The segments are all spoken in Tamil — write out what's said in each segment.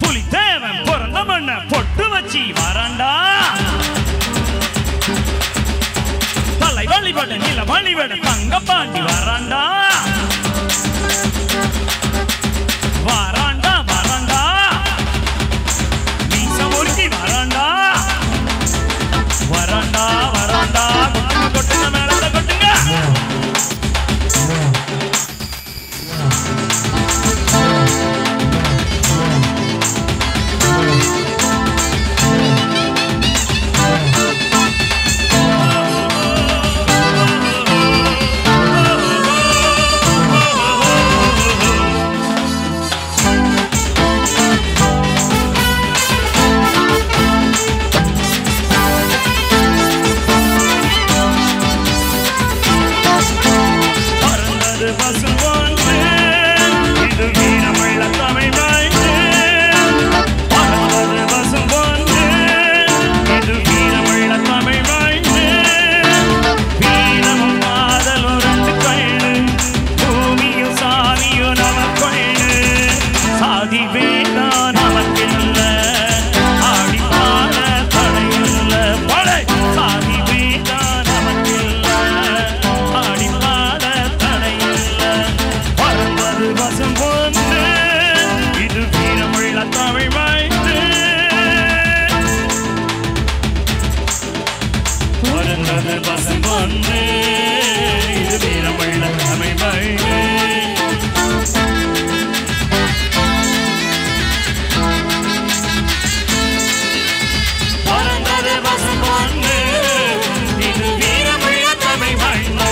புலி தேவன் பிறந்த மண்ண பொட்டு வச்சு வராண்டா தலை வழிபட நில வழிபட தங்க பாண்டி வராண்டா வராண்டா வராண்டா மீச முறுக்கி வராண்டா வராண்டா வராண்டா கொட்டுங்க கொட்டுங்க மேலத்தை கொட்டுங்க பறந்தது பசும்பொன்று, இது வீரமுள்ள தமிழ் வாழ்வு. பறந்தது பசும்பொன்று, இது வீரமுள்ள தமிழ் வாழ்வு. வீரமும் காதலும் ரெண்டு கண்ணு, பூமியும் சாதியும் நமக்கொள்ளு. சாதி வேண்டாம் நமக்கில்ல, ஆடி பாட தடையில்ல. படை! சாதி வேண்டாம் நமக்கில்ல, ஆடி பாட தடையில்ல. பறந்தது வசம் ஒன்று, இது வீரமுள்ள தமிழ் வாழ்த்து பிறந்தது பசம் ஒன்று இது வீரமுள்ள தமிழ் வாழ்வு பறந்தது பசம் ஒன்று இது வீரமுள்ள தமிழ் வாழ்வு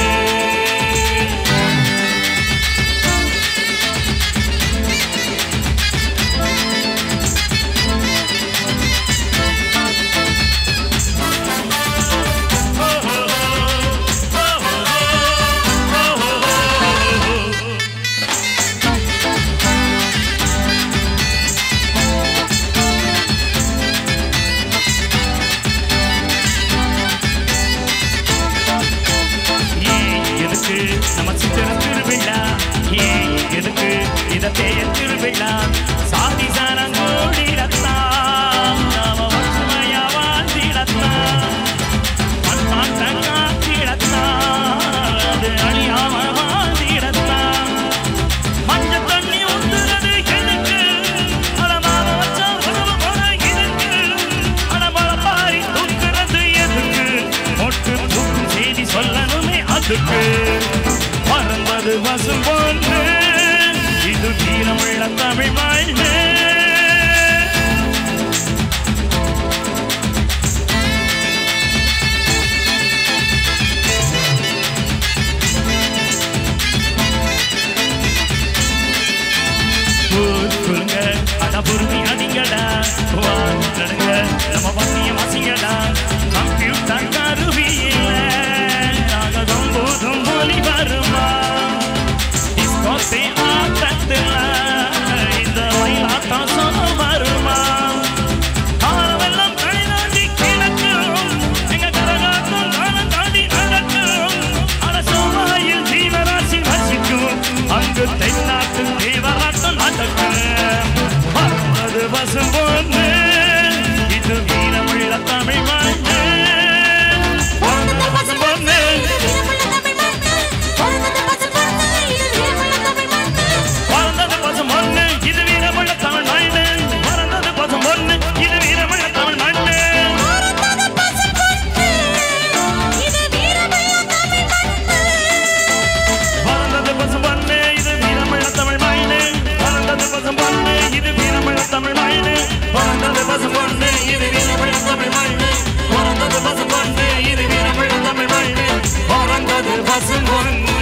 ஏன் எதுக்கு நம்ம சித்திர திருவிழா ஏன் எதுக்கு இத தேய திருவிழா சாதி சனங்கோடிடத்தான் நாம ஒற்றுமையா வாழ்ந்திடத்தான் பண்பாட்டை காத்திடத்தான் அது அழியாம வாழ்ந்திடத்தான் மஞ்சள் தண்ணி ஊத்துறது எதுக்கு அடமாவ வச்சா உறவு முறை எதுக்கு அடமல பாரி தூக்குறது எதுக்கு மொட்டு தூக்கும் செய்தி சொல்லணுமே அதுக்கு பறந்தது பசும் பொண்ணு இது வீரமுள்ள தமிழ் வாழ்வு சொல்லுங்க அட பொறுமை அடிங்கடா வா நடுங்க நம்ம வசியம் அசிங்கடா கம்ப்யூட்டர் கருவி இல்ல நாகதம் போதும் ஒலி வருமா டிஸ்கோசே ஆட்டத்துல இந்த மயிலாட்டம் சொல்ல வருமா காலமெல்லாம் கைதாண்டி கிடக்கும் எங்க கரகாட்டம் காலம் தாண்டி நடக்கும் அரசோமாயில் ஜீவராசி வசிக்கும் அங்கு தென்னாட்டு தேவராட்டம் நடக்கும் பறந்தது பசும் பொண்ணு இது வீரமுள்ள தமிழ் மண்ணு பறந்தது பசும் பொண்ணு பறந்தது பசும் பொண்ணு இது வீரமுள்ள தமிழ் மண்ணு பறந்தது பசும் பொண்ணு இது வீரமுள்ள தமிழ் மண்ணு பறந்தது பசும் பொண்ணு இது வீரமுள்ள தமிழ் மண்ணு பறந்தது பசும் பொண்ணு இது வீரமுள்ள தமிழ் மண்ணு பறந்தது பசும் பொண்ணு இது வீரமுள்ள தமிழ் மண்ணு பறந்தது பசும் பொண்ணு இது வீரமுள்ள தமிழ் மண்ணு பறந்தது பசும் பொண்ணு